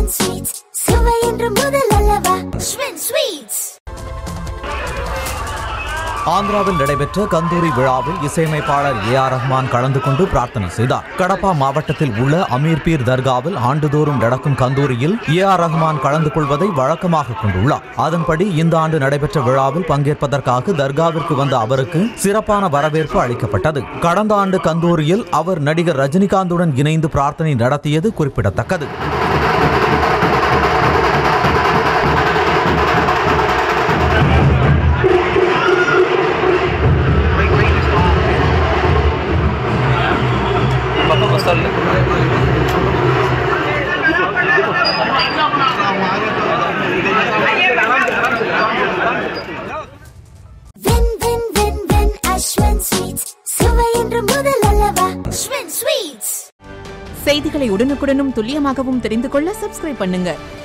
அஸ்வன் sweets சுவை என்று முதல் அல்லவா அஸ்வன் ஸ்வீட்ஸ் ஆந்திராவில் நடைபெற்ற கந்தூரி விழாவில் இசையமைப்பாளர் ஏ ஆர் ரஹ்மான் கலந்து கொண்டு பிரார்த்தனை செய்தார் கடப்பா மாவட்டத்தில் உள்ள அமீர்பீர் தர்காவில் ஆண்டுதோறும் நடக்கும் கந்தூரியில் ஏ ஆர் ரஹ்மான் கலந்து கொள்வதை வழக்கமாக கொண்டுள்ளார் அதன்படி இந்த ஆண்டு நடைபெற்ற விழாவில் பங்கேற்பதற்காக தர்காவிற்கு வந்த அவருக்கு சிறப்பான வரவேற்பு அளிக்கப்பட்டது கடந்த ஆண்டு கந்தூரியில் அவர் நடிகர் ரஜினிகாந்துடன் இணைந்து பிரார்த்தனை நடத்தியது குறிப்பிடத்தக்கது வென் வென் வென் வென் அஸ்வன் ஸ்வீட்ஸ் சுவை என்று முதல் அல்லவா அஸ்வன் ஸ்வீட்ஸ் செய்திகளை உடனுக்குடனும் துல்லியமாகவும் தெரிந்து கொள்ள சப்ஸ்கிரைப் பண்ணுங்க